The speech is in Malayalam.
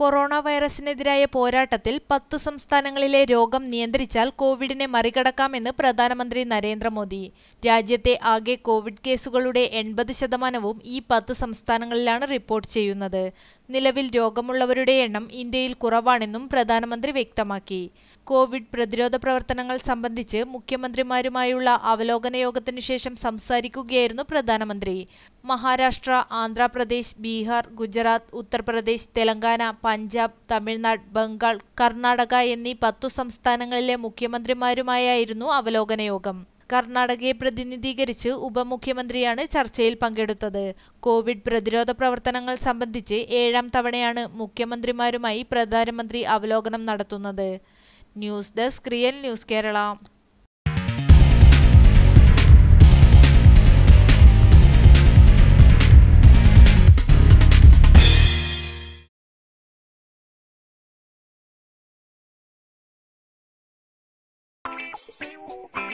കൊറോണ വൈറസിനെതിരായ പോരാട്ടത്തിൽ പത്ത് സംസ്ഥാനങ്ങളിലെ രോഗം നിയന്ത്രിച്ചാൽ കോവിഡിനെ മറികടക്കാമെന്ന് പ്രധാനമന്ത്രി നരേന്ദ്രമോദി രാജ്യത്തെ ആകെ കോവിഡ് കേസുകളുടെ എൺപത് ശതമാനവും ഈ പത്ത് സംസ്ഥാനങ്ങളിലാണ് റിപ്പോർട്ട് ചെയ്യുന്നത് നിലവിൽ രോഗമുള്ളവരുടെ എണ്ണം ഇന്ത്യയിൽ കുറവാണെന്നും പ്രധാനമന്ത്രി വ്യക്തമാക്കി കോവിഡ് പ്രതിരോധ പ്രവർത്തനങ്ങൾ സംബന്ധിച്ച് മുഖ്യമന്ത്രിമാരുമായുള്ള അവലോകന യോഗത്തിനു ശേഷം സംസാരിക്കുകയായിരുന്നു പ്രധാനമന്ത്രി മഹാരാഷ്ട്ര ആന്ധ്രാപ്രദേശ് ബീഹാർ ഗുജറാത്ത് ഉത്തർപ്രദേശ് തെലങ്കാന പഞ്ചാബ് തമിഴ്നാട് ബംഗാൾ കർണാടക എന്നീ പത്തു സംസ്ഥാനങ്ങളിലെ മുഖ്യമന്ത്രിമാരുമായായിരുന്നു അവലോകന യോഗം കർണാടകയെ പ്രതിനിധീകരിച്ച് ഉപമുഖ്യമന്ത്രിയാണ് ചർച്ചയിൽ പങ്കെടുത്തത് കോവിഡ് പ്രതിരോധ പ്രവർത്തനങ്ങൾ സംബന്ധിച്ച് ഏഴാം തവണയാണ് മുഖ്യമന്ത്രിമാരുമായി പ്രധാനമന്ത്രി അവലോകനം നടത്തുന്നത് news desk real news Kerala Thank you.